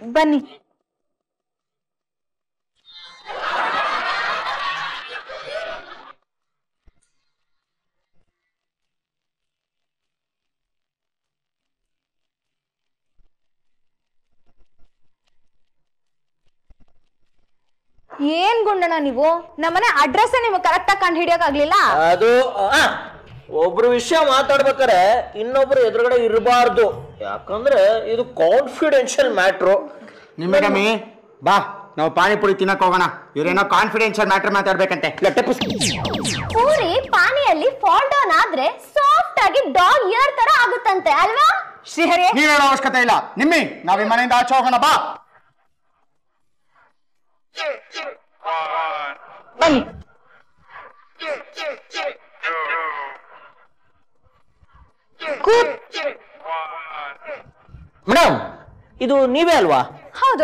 ಬನ್ನಿ ಏನ್ ಗುಂಡಣ್ಣ ನೀವು ನಮ್ಮನೆ ಅಡ್ರೆಸ್ ನಿಮ್ಗೆ ಕರೆಕ್ಟ್ ಆಗಿ ಕಂಡು ಹಿಡಿಯಕ್ ಆಗ್ಲಿಲ್ಲ ಅದು ಆ, ಒಬ್ರು ವಿಷಯ ಮಾತಾಡ್ಬೇಕಾರೆ ಇನ್ನೊಬ್ರು ಎದುರುಗಡೆ ಇರಬಾರ್ದು ಯಾಕಂದ್ರೆ ಇದು ಕಾನ್ಫಿಡೆನ್ಷಿಯಲ್ ಮ್ಯಾಟ್ರು ನಿಮ್ಮಗಮ್ಮಿ ಬಾ ನಾವು ಪಾನಿಪುರಿ ತಿನ್ನಕ್ ಹೋಗೋಣ ಇವ್ರೇನೋ ಕಾನ್ಫಿಡೆನ್ಷಿಯಲ್ ಮ್ಯಾಟರ್ ಮಾತಾಡ್ಬೇಕಂತೆ ಪೂರಿ ಪಾನಿಯಲ್ಲಿ ಫಾಲ್ ಡೌನ್ ಆದ್ರೆ ಸಾಫ್ಟ್ ಆಗಿ ಡಾಗ್ ಇಯರ್ ತರ ಆಗುತ್ತಂತೆ ಅಲ್ವಾ ಶ್ರೀಹರಿ ನೀವ್ ಹೇಳೋ ಅವಶ್ಯಕತೆ ಇಲ್ಲ ನಿಮ್ಮಿ ನಾವ್ ಈ ಮನೆಯಿಂದ ಆಚೆ ಹೋಗೋಣ ಬಾ ಬನ್ನಿ ಕೂತ್ ಮೇಡಮ್ ಇದು ನೀವೇ ಅಲ್ವಾ ಹೌದು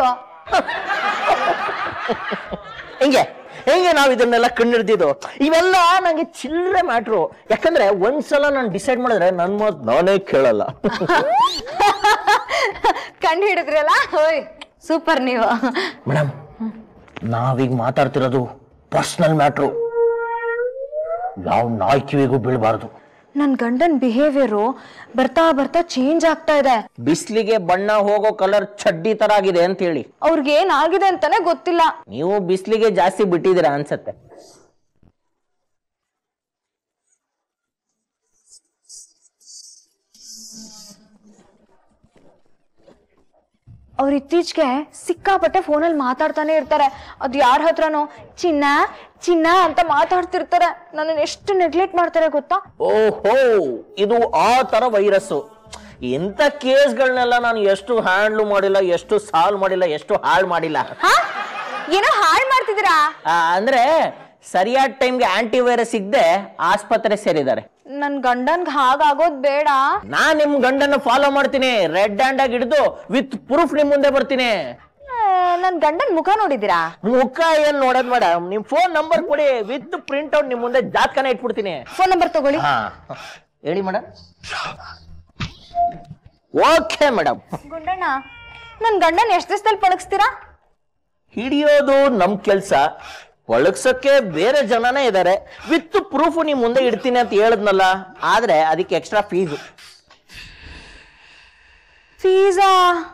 ಹೆಂಗೆ ಹೆಂಗೆ ನಾವು ಇದನ್ನೆಲ್ಲ ಕಂಡಿಡ್ದಿದ್ದು ಇವೆಲ್ಲ ನಂಗೆ ಚಿಲ್ಲರೆ ಮ್ಯಾಟ್ರು ಯಾಕಂದ್ರೆ ಒಂದ್ಸಲ ನಾನು ಡಿಸೈಡ್ ಮಾಡಿದ್ರೆ ನನ್ನ ಮಾತು ನಾನೇ ಕೇಳಲ್ಲ ಕಂಡು ಹಿಡಿದ್ರಲ್ಲ ಹೋಯ್ ಸೂಪರ್ ನೀವು ಮೇಡಮ್ ನಾವೀಗ ಮಾತಾಡ್ತಿರೋದು ಪರ್ಸನಲ್ ಮ್ಯಾಟ್ರು ಯಾವ ನಾಯ್ ಕಿವಿಗೂ ಬೀಳಬಾರ್ದು ನನ್ ಗಂಡನ್ ಬಿಹೇವಿಯರು ಬರ್ತಾ ಬರ್ತಾ ಚೇಂಜ್ ಆಗ್ತಾ ಇದೆ ಬಿಸ್ಲಿಗೆ ಬಣ್ಣ ಹೋಗೋ ಕಲರ್ ಚಡ್ಡಿ ತರ ಆಗಿದೆ ಅಂತ ಹೇಳಿ ಅವ್ರಿಗೆ ಏನಾಗಿದೆ ಅಂತಾನೆ ಗೊತ್ತಿಲ್ಲ ನೀವು ಬಿಸ್ಲಿಗೆ ಜಾಸ್ತಿ ಬಿಟ್ಟಿದ್ದೀರಾ ಅನ್ಸತ್ತೆ ಅವ್ರು ಇತ್ತೀಚೆಗೆ ಸಿಕ್ಕಾಪಟ್ಟೆ ಫೋನಲ್ಲಿ ಮಾತಾಡ್ತಾನೆ ಇರ್ತಾರೆ ಅದು ಯಾರ ಹತ್ರನೋ ಚಿನ್ನ ಚಿನ್ನ ಅಂತ ಮಾತಾಡ್ತಿರ್ತಾರೆ ನನ್ನನ್ನು ಎಷ್ಟು ನೆಗ್ಲೆಕ್ಟ್ ಮಾಡ್ತಾರೆ ಗೊತ್ತಾ ಓಹೋ ಇದು ಆ ತರ ವೈರಸ್ಸು ಇಂಥ ಕೇಸ್ಗಳನ್ನೆಲ್ಲ ನಾನು ಎಷ್ಟು ಹ್ಯಾಂಡ್ಲು ಮಾಡಿಲ್ಲ ಎಷ್ಟು ಸಾಲ್ವ್ ಮಾಡಿಲ್ಲ ಎಷ್ಟು ಹಾಳು ಮಾಡಿಲ್ಲ ಹಾ ಏನೋ ಹಾಳು ಮಾಡ್ತಿದ್ದೀರಾ ಆ, ಅಂದ್ರೆ ಸರಿಯಾದ ಟೈಮ್ಗೆ ಆಂಟಿ ವೈರಸ್ ಸಿಗದೆ ಆಸ್ಪತ್ರೆ ಸೇರಿದ್ದಾರೆ ನನ್ ಗಂಡನ್ಗೆ ಹಾಗಾಗೋದ್ ಬೇಡ ನಾನ್ ನಿಮ್ ಗಂಡನ್ನ ಫಾಲೋ ಮಾಡ್ತೀನಿ ರೆಡ್ ಹ್ಯಾಂಡ್ ಆಗಿ ಹಿಡಿದು ವಿತ್ ಪ್ರೂಫ್ ನಿಮ್ ಮುಂದೆ ಬರ್ತೀನಿ ಆ, ನನ್ ಗಂಡನ್ ಮುಖ ನೋಡಿದ್ದೀರಾ ಮುಖ ಏನ್ ನೋಡೋದ್ ಮೇಡಮ್ ನಿಮ್ ಫೋನ್ ನಂಬರ್ ಕೊಡಿ ವಿತ್ ಪ್ರಿಂಟ್ ಔಟ್ ನಿಮ್ ಮುಂದೆ ಜಾತ್ಕನ ಇಟ್ಬಿಡ್ತೀನಿ ಫೋನ್ ನಂಬರ್ ತಗೊಳ್ಳಿ ಹಾ ಹೇಳಿ ಮೇಡಮ್ ಓಕೆ ಮೇಡಮ್ ಗುಂಡಣ್ಣ ನನ್ ಗಂಡನ್ ಎಷ್ಟ್ ದಿವಸದಲ್ಲಿ ಪಳಗಿಸ್ತೀರಾ ಹಿಡಿಯೋದು ನಮ್ ಕೆಲ್ಸ ಒಳಗ್ಸಕ್ಕೆ ಬೇರೆ ಜನನೇ ಇದ್ದಾರೆ ವಿತ್ ಪ್ರೂಫ್ ನಿಮ್ ಮುಂದೆ ಇಡ್ತೀನಿ ಅಂತ ಹೇಳದ್ನಲ್ಲ ಆದ್ರೆ ಅದಕ್ಕೆ ಎಕ್ಸ್ಟ್ರಾ ಫೀಸು ಫೀಸಾ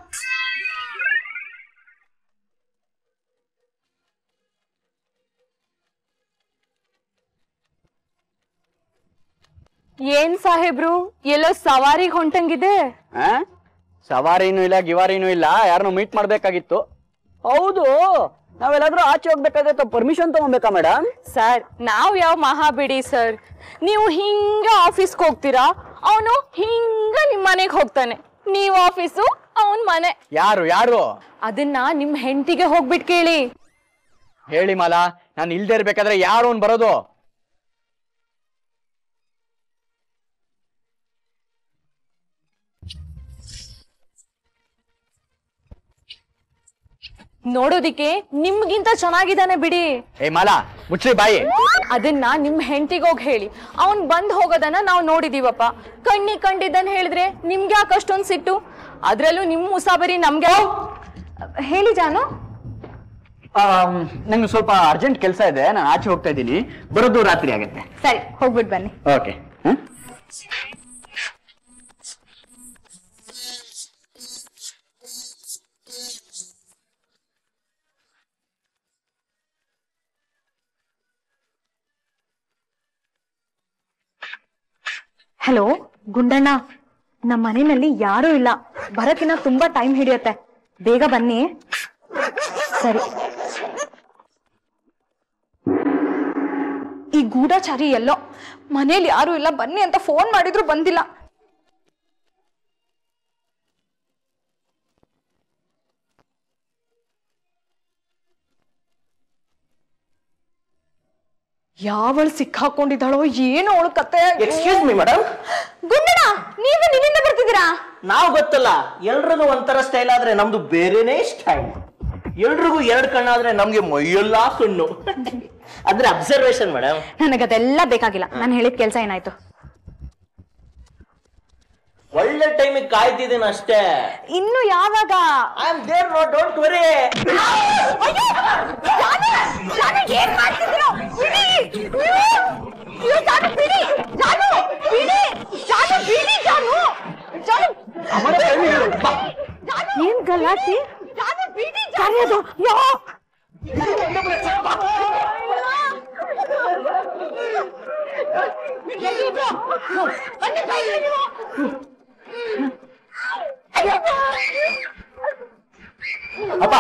ಏನ್ ಸಾಹೇಬ್ರು ಎಲ್ಲೋ ಸವಾರಿಗೆ ಹೊಂಟಂಗಿದೆ ಆ? ಸವಾರಿನೂ ಇಲ್ಲ ಗಿವಾರಿನೂ ಇಲ್ಲ ಯಾರನ್ನೂ ಮೀಟ್ ಮಾಡ್ಬೇಕಾಗಿತ್ತು ಹೌದು ನಾವೆಲ್ಲಾದ್ರೂ ಆಚೆ ಹೋಗ್ಬೇಕಾದ್ರೆ ಪರ್ಮಿಷನ್ ತಗೊಬೇಕಾ ಮೇಡಮ್ ಸರ್ ನಾವ್ ಯಾವ ಮಹಾ ಬಿಡಿ ಸರ್ ನೀವು ಹಿಂಗ ಆಫೀಸ್ಗೆ ಹೋಗ್ತೀರಾ ಅವನು ಹಿಂಗ ನಿಮ್ ಮನೆಗೆ ಹೋಗ್ತಾನೆ ನೀವು ಆಫೀಸು ಅವನ್ ಮನೆ ಯಾರು ಯಾರು ಅದನ್ನ ನಿಮ್ ಹೆಂಡತಿಗೆ ಹೋಗ್ಬಿಟ್ ಕೇಳಿ ಹೇಳಿ ಮಾಲ ನಾನು ಇಲ್ದೇ ಇರ್ಬೇಕಾದ್ರೆ ಯಾರು ಅವ್ನು ಬರೋದು ನೋಡೋದಿಕ್ಕೆ ನಿಮ್ಗಿಂತ ಚೆನ್ನಾಗಿದ್ದಾನೆ ಬಿಡಿ ಏ ಮಾಲ ಮುಚ್ಚ್ರಿ ಬಾಯಿ ಅದನ್ನ ನಿಮ್ ಹೆಂಡತಿಗೆ ಹೋಗಿ ಹೇಳಿ ಅವನ್ ಬಂದ್ ಹೋಗೋದನ್ನ ನಾವು ನೋಡಿದೀವಪ್ಪ ಕಣ್ಣಿ ಕಂಡಿದ್ದನ್ ಹೇಳಿದ್ರೆ ನಿಮ್ಗೆ ಯಾಕೆ ಅಷ್ಟೊಂದ್ ಸಿಟ್ಟು ಅದ್ರಲ್ಲೂ ನಿಮ್ ಮುಸಾಬರಿ ನಮ್ಗೆ ಹೇಳಿ ಜಾನು ನಂಗೆ ಸ್ವಲ್ಪ ಅರ್ಜೆಂಟ್ ಕೆಲಸ ಇದೆ ನಾನು ಆಚೆ ಹೋಗ್ತಾ ಇದ್ದೀನಿ ಬರೋದು ರಾತ್ರಿ ಆಗತ್ತೆ ಸರಿ ಹೋಗ್ಬಿಟ್ ಬನ್ನಿ ಓಕೆ ಹಲೋ ಗುಂಡಣ್ಣ ನಮ್ಮ ಮನೆಯಲ್ಲಿ ಯಾರೂ ಇಲ್ಲ ಬರಕಿನ್ನ ತುಂಬಾ ಟೈಮ್ ಹಿಡಿಯತ್ತೆ ಬೇಗ ಬನ್ನಿ ಸರಿ ಈ ಗೂಢಚಾರಿ ಎಲ್ಲೋ ಮನೇಲಿ ಯಾರು ಇಲ್ಲ ಬನ್ನಿ ಅಂತ ಫೋನ್ ಮಾಡಿದ್ರು ಬಂದಿಲ್ಲ ಯಾವಳು ಸಿಕ್ಕಾಕೊಂಡಿದ್ದಾಳೋ ಏನು ಅವಳು ಕತೆ ಎಕ್ಸ್ಕ್ಯೂಸ್ ಮಿ ಮೇಡಮ್ ಗುಂಡಣ್ಣ ನೀವು ನಿನ್ನಿಂದ ಬರ್ತಿದ್ದೀರಾ ನಾವು ಗೊತ್ತಲ್ಲ ಎಲ್ರಿಗೂ ಒಂಥರ ಸ್ಟೈಲ್ ಆದ್ರೆ ನಮ್ದು ಬೇರೆನೇ ಸ್ಟೈಲ್ ಎಲ್ರಿಗೂ ಎರಡು ಕಣ್ಣಾದ್ರೆ ನಮ್ಗೆ ಮೈಯೆಲ್ಲ ಕಣ್ಣು ಅಂದ್ರೆ ಅಬ್ಸರ್ವೇಷನ್ ಮೇಡಮ್ ನನಗದೆಲ್ಲ ಬೇಕಾಗಿಲ್ಲ ನಾನು ಹೇಳಿದ ಕೆಲಸ ಏನಾಯ್ತು ಒಳ್ಳೆ ಟೈಮಿಗೆ ಕಾಯ್ತಿದ್ದೀನಿ ಅಷ್ಟೇ ಇನ್ನು ಯಾವಾಗ I am there no don't worry ಏನ್ ಮಾಡ್ತಿದ್ದೀರೋ ಬಿಡಿ ಅಯ್ಯೋ, ಜಾನು, ಬಿಡಿ ಜಾನು ಬಿಡಿ ಜಾನು ಬಿಡಿ ಜಾನು ಜಾನು ಏನ್ ಗಲಾಟೆ ಜಾನು ಬಿಡಿ ಜಾನು ಯೋ ಅಪ್ಪ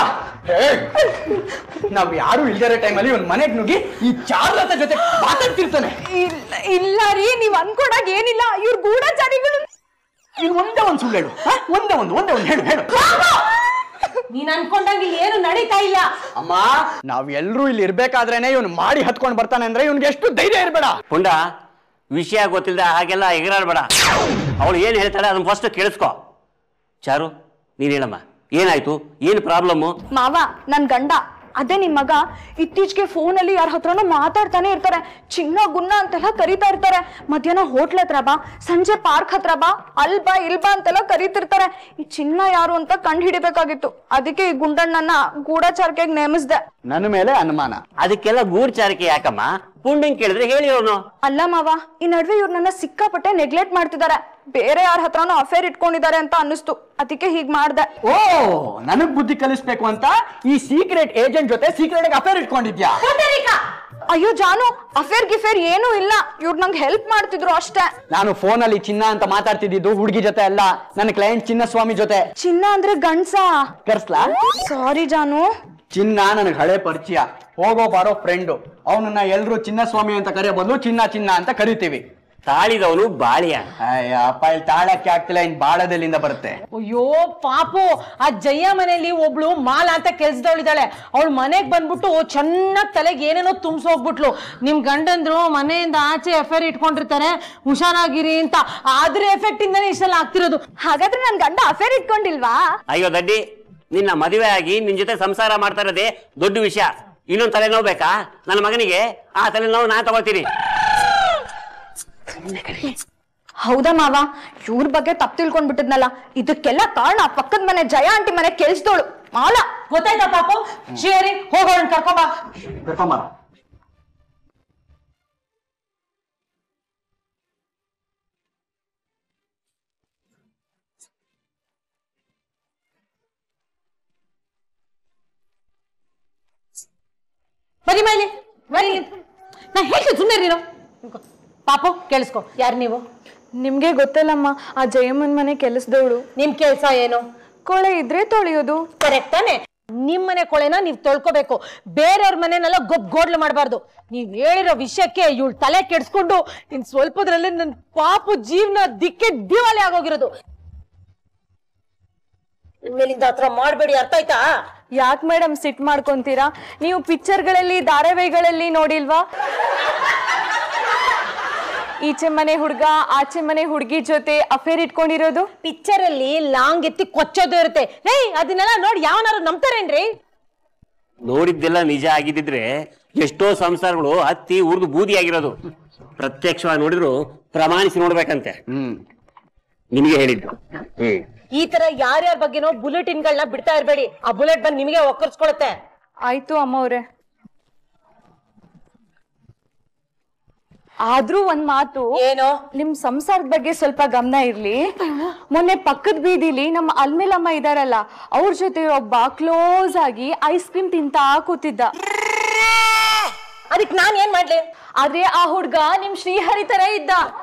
ನಾವ್ ಯಾರು ಇಲ್ದಿರೋ ಟೈಮಲ್ಲಿ ಇವ್ನ ಮನೆಗ್ ನುಗ್ಗಿ ಈ ಚಾರ್ಲತ ಜೊತೆ ಮಾತಾಡ್ತಿರ್ತಾನೆ ಇಲ್ಲ ಇಲ್ಲ ರೀ ನೀವ್ ಅನ್ಕೊಡಾಗ ಏನಿಲ್ಲ ಇವ್ರ ಗೂಢಚಾರಿಗಳು ಇನ್ ಒಂದೇ ಒಂದ್ ಸುಳ್ಳು ಹೇಳು ಹ? ಒಂದೇ ಒಂದು ಒಂದೇ ಒಂದು ಹೇಳು ಹೇಳು ನೀನ್ ಅನ್ಕೊಂಡಂಗೆ ಇಲ್ಲಿ ಏನು ನಡೀತಾ ಇಲ್ಲ ಅಮ್ಮ ನಾವ್ ಎಲ್ರೂ ಇಲ್ಲಿ ಇರ್ಬೇಕಾದ್ರೇನೆ ಇವ್ನು ಮಾಡಿ ಹತ್ಕೊಂಡ್ ಬರ್ತಾನೆ ಅಂದ್ರೆ ಇವ್ನಿಗೆ ಎಷ್ಟು ಧೈರ್ಯ ಇರ್ಬೇಡ ಪುಂಡ ವಿಷಯ ಗೊತ್ತಿಲ್ಲದೆ ಹಾಗೆಲ್ಲ ಎಗರಾಡ್ಬೇಡ ಅವಳು ಏನು ಹೇಳ್ತಾಳೆ ಅದನ್ನ ಫಸ್ಟ್ ಕೇಳಿಸ್ಕೊ ಚಾರು ನೀನು ಹೇಳಮ್ಮ ಏನಾಯ್ತು ಏನು ಪ್ರಾಬ್ಲಮ್ಮು ಮಾವ ನನ್ ಗಂಡ ಅದೇ ನಿಮ್ ಮಗ ಇತ್ತೀಚೆಗೆ ಫೋನಲ್ಲಿ ಯಾರ ಹತ್ರನೋ ಮಾತಾಡ್ತಾನೆ ಇರ್ತಾರೆ ಚಿನ್ನ ಗುನ್ನ ಅಂತೆಲ್ಲ ಕರೀತಾ ಇರ್ತಾರೆ ಮಧ್ಯಾಹ್ನ ಹೋಟ್ಲ್ ಹತ್ರ ಬಾ ಸಂಜೆ ಪಾರ್ಕ್ ಹತ್ರ ಬಾ ಅಲ್ ಬಾ ಇಲ್ ಬಾ ಅಂತೆಲ್ಲ ಕರೀತಿರ್ತಾರೆ ಈ ಚಿನ್ನ ಯಾರು ಅಂತ ಕಂಡು ಹಿಡಿಬೇಕಾಗಿತ್ತು ಅದಕ್ಕೆ ಈ ಗುಂಡಣ್ಣನ ಗೂಢಚಾರಿಕೆಗೆ ನೇಮಿಸ್ದೆ ನನ್ನ ಮೇಲೆ ಅನುಮಾನ ಅದಕ್ಕೆಲ್ಲ ಗೂಢಚಾರಿಕೆ ಯಾಕಮ್ಮ ಪುಂಡಂಗ್ ಕೇಳಿದ್ರೆ ಹೇಳಿ ಅವನು ಅಲ್ಲ ಮಾವ ಈ ನಡುವೆ ಇವ್ರು ನನ್ನ ಸಿಕ್ಕಾಪಟ್ಟೆ ನೆಗ್ಲೆಕ್ಟ್ ಮಾಡ್ತಿದ್ದಾರೆ ಬೇರೆ ಯಾರ ಹತ್ರನೋ ಅಫೇರ್ ಇಟ್ಕೊಂಡಿದ್ದಾರೆ ಅಂತ ಅನ್ನಿಸ್ತು ಅದಕ್ಕೆ ಹೀಗ್ ಮಾಡ್ದೆ ಓ ನನಗ್ ಬುದ್ಧಿ ಕಲಿಸ್ಬೇಕು ಅಂತ ಈ ಸೀಕ್ರೆಟ್ ಏಜೆಂಟ್ ಜೊತೆ ಸೀಕ್ರೆಟ್ ಅಫೇರ್ ಇಟ್ಕೊಂಡಿದ್ಯಾ ಅಯ್ಯೋ ಜಾನು ಅಫೇರ್ ಗಿಫೇರ್ ಏನೂ ಇಲ್ಲ ಇವ್ರು ನಂಗೆ ಹೆಲ್ಪ್ ಮಾಡ್ತಿದ್ರು ಅಷ್ಟೇ ನಾನು ಫೋನಲ್ಲಿ ಚಿನ್ನ ಅಂತ ಮಾತಾಡ್ತಿದ್ದು ಹುಡುಗಿ ಜೊತೆ ಅಲ್ಲ ನನ್ನ ಕ್ಲೈಂಟ್ ಚಿನ್ನಸ್ವಾಮಿ ಜೊತೆ ಚಿನ್ನ ಅಂದ್ರೆ ಗಂಡ್ಸಾ ಕರ್ಸ್ಲಾ ಸಾರಿ ಜಾನು ಚಿನ್ನ ನನಗೆ ಹಳೆ ಪರಿಚಯ ಹೋಗೋ ಬಾರೋ ಫ್ರೆಂಡು ಅವನನ್ನ ಎಲ್ರು ಚಿನ್ನಸ್ವಾಮಿ ಅಂತ ಕರೆಯೋ ಬದಲು ಚಿನ್ನ ಚಿನ್ನ ಅಂತ ಕರಿತೀವಿ ತಾಳಿದವನು ಬಾಳಿಯ ಅಯ್ಯ ಅಪ್ಪ ಇಲ್ಲಿ ತಾಳಕ್ಕೆ ಆಗ್ತಿಲ್ಲ ಇನ್ ಬಾಳದಲ್ಲಿಂದ ಬರುತ್ತೆ ಅಯ್ಯೋ ಪಾಪು ಆ ಜಯ್ಯ ಮನೆಯಲ್ಲಿ ಒಬ್ಳು ಮಾಲ ಅಂತ ಕೆಲ್ಸದವಳಿದ್ದಾಳೆ ಅವಳು ಮನೆಗ್ ಬಂದ್ಬಿಟ್ಟು ಚೆನ್ನಾಗ್ ತಲೆಗೆ ಏನೇನೋ ತುಂಬಿಸೋಗ್ಬಿಟ್ಲು ನಿಮ್ ಗಂಡಂದ್ರು ಮನೆಯಿಂದ ಆಚೆ ಎಫ್ಐಆರ್ ಇಟ್ಕೊಂಡಿರ್ತಾರೆ ಹುಷಾರಾಗಿರಿ ಅಂತ ಅದ್ರ ಎಫೆಕ್ಟ್ ಇಂದಾನೆ ಇಷ್ಟೆಲ್ಲ ಆಗ್ತಿರೋದು ಹಾಗಾದ್ರೆ ನನ್ ಗಂಡ ಅಫೇರ್ ಇಟ್ಕೊಂಡಿಲ್ವಾ ಅಯ್ಯೋ ದಡ್ಡಿ ನಿನ್ನ ಮದುವೆ ಆಗಿ ನಿನ್ ಜೊತೆ ಸಂಸಾರ ಮಾಡ್ತಾ ಇರೋದೇ ದೊಡ್ಡ ವಿಷಯ ಇನ್ನೊಂದು ತಲೆನೋವು ಬೇಕಾ ನನ್ನ ಮಗನಿಗೆ ಆ ತಲೆನೋವು ನಾ ತಗೊಳ್ತೀನಿ ಹೌದಾ ಮಾವ ಇವ್ರ ಬಗ್ಗೆ ತಪ್ಪು ತಿಳ್ಕೊಂಡ್ಬಿಟ್ಟಿದ್ನಲ್ಲ ಇದಕ್ಕೆಲ್ಲ ಕಾರಣ ಆ ಪಕ್ಕದ ಮನೆ ಜಯ ಆಂಟಿ ಮನೆ ಕೆಲ್ಸದೋಳು ಮಾಲ ಗೊತ್ತಾಯ್ತಾ ಪಾಪು ಶಿವರಿ ಹೋಗೋಣ ಕರ್ಕೊಂಬಾ ಕರ್ಕೊಂಬಾರ ಬರಿ ಮೇಲೆ ಬರಿ ನಾ ಹೇಳ್ತೀನಿ ಸುಮ್ಮನೆ ನೀನು ಪಾಪು ಕೇಳಿಸ್ಕೊ ಯಾರು ನೀವು ನಿಮ್ಗೆ ಗೊತ್ತಲ್ಲಮ್ಮ ಆ ಜಯಮ್ಮನ್ ಮನೆ ಕೆಲಸದವಳು ನಿಮ್ ಕೆಲ್ಸ ಏನು ಕೊಳೆ ಇದ್ರೆ ತೊಳೆಯೋದು ಕರೆಕ್ಟ್ ತಾನೆ ನಿಮ್ ಮನೆ ಕೊಳೆನ ನೀವ್ ತೊಳ್ಕೊಬೇಕು ಬೇರೆಯವ್ರ ಮನೆನೆಲ್ಲ ಗೊಬ್ ಗೋಡ್ಲು ಮಾಡಬಾರ್ದು ನೀವ್ ಹೇಳಿರೋ ವಿಷಯಕ್ಕೆ ಇವಳು ತಲೆ ಕೆಡ್ಸ್ಕೊಂಡು ಇನ್ ಸ್ವಲ್ಪದ್ರಲ್ಲಿ ನನ್ ಪಾಪು ಜೀವನ ದಿಕ್ಕೆ ದಿವಾಲಿ ಆಗೋಗಿರೋದು ಇನ್ಮೇಲಿಂದ ಹತ್ರ ಮಾಡ್ಬೇಡಿ ಅರ್ಥ ಆಯ್ತಾ ಯಾಕೆ ಮೇಡಮ್ ಸಿಟ್ ಮಾಡ್ಕೊಂತೀರಾ ನೀವು ಪಿಕ್ಚರ್ಗಳಲ್ಲಿ ಧಾರಾವಾಹಿಗಳಲ್ಲಿ ನೋಡಿಲ್ವಾ ಈಚೆ ಮನೆ ಹುಡ್ಗ ಆಚೆ ಮನೆ ಹುಡ್ಗಿ ಜೊತೆ ಅಫೇರ್ ಇಟ್ಕೊಂಡಿರೋದು ಪಿಕ್ಚರ್ ಅಲ್ಲಿ ಲಾಂಗ್ ಎತ್ತಿ ಕೊಚ್ಚೋದು ಇರುತ್ತೆ ರೇ ಅದನ್ನೆಲ್ಲ ನೋಡಿ ಯಾವನಾರು ನಂಬ್ತಾರೇನ್ರಿ ನೋಡಿದ್ದೆಲ್ಲ ನಿಜ ಆಗಿದ್ದಿದ್ರೆ ಎಷ್ಟೋ ಸಂಸಾರಗಳು ಹತ್ತಿ ಉರಿದು ಬೂದಿ ಆಗಿರೋದು ಪ್ರತ್ಯಕ್ಷವಾಗಿ ನೋಡಿದ್ರು ಪ್ರಮಾಣಿಸಿ ನೋಡ್ಬೇಕಂತೆ ಹ್ಮ್ ನಿಮಗೆ ಹೇಳಿದ್ದು ಹ್ಮ್ ಈ ತರ ಯಾರ್ಯಾರ ಬಗ್ಗೆನೋ ಬುಲೆಟಿನ್ಗಳನ್ನ ಬಿಡ್ತಾ ಇರ್ಬೇಡಿ ಆ ಬುಲೆಟ್ ಬಂದು ನಿಮಗೆ ಒಕ್ಕರ್ಸ್ಕೊಳತ್ತೆ ಆಯ್ತು ಅಮ್ಮವ್ರೆ ಆದ್ರೂ ಒಂದ್ ಮಾತು ಏನು ನಿಮ್ ಸಂಸಾರದ ಬಗ್ಗೆ ಸ್ವಲ್ಪ ಗಮನ ಇರ್ಲಿ ಮೊನ್ನೆ ಪಕ್ಕದ ಬೀದಿಲಿ ನಮ್ಮ ಅಲ್ಮೇಲಮ್ಮ ಇದಾರಲ್ಲ ಅವ್ರ ಜೊತೆ ಒಬ್ಬ ಕ್ಲೋಸ್ ಆಗಿ ಐಸ್ ಕ್ರೀಮ್ ತಿಂತಾ ಕೂತಿದ್ದ ಅದಕ್ ನಾನ್ ಏನ್ ಮಾಡ್ಲಿ ಆದ್ರೆ ಆ ಹುಡ್ಗ ನಿಮ್ ಶ್ರೀಹರಿ ತರ ಇದ್ದ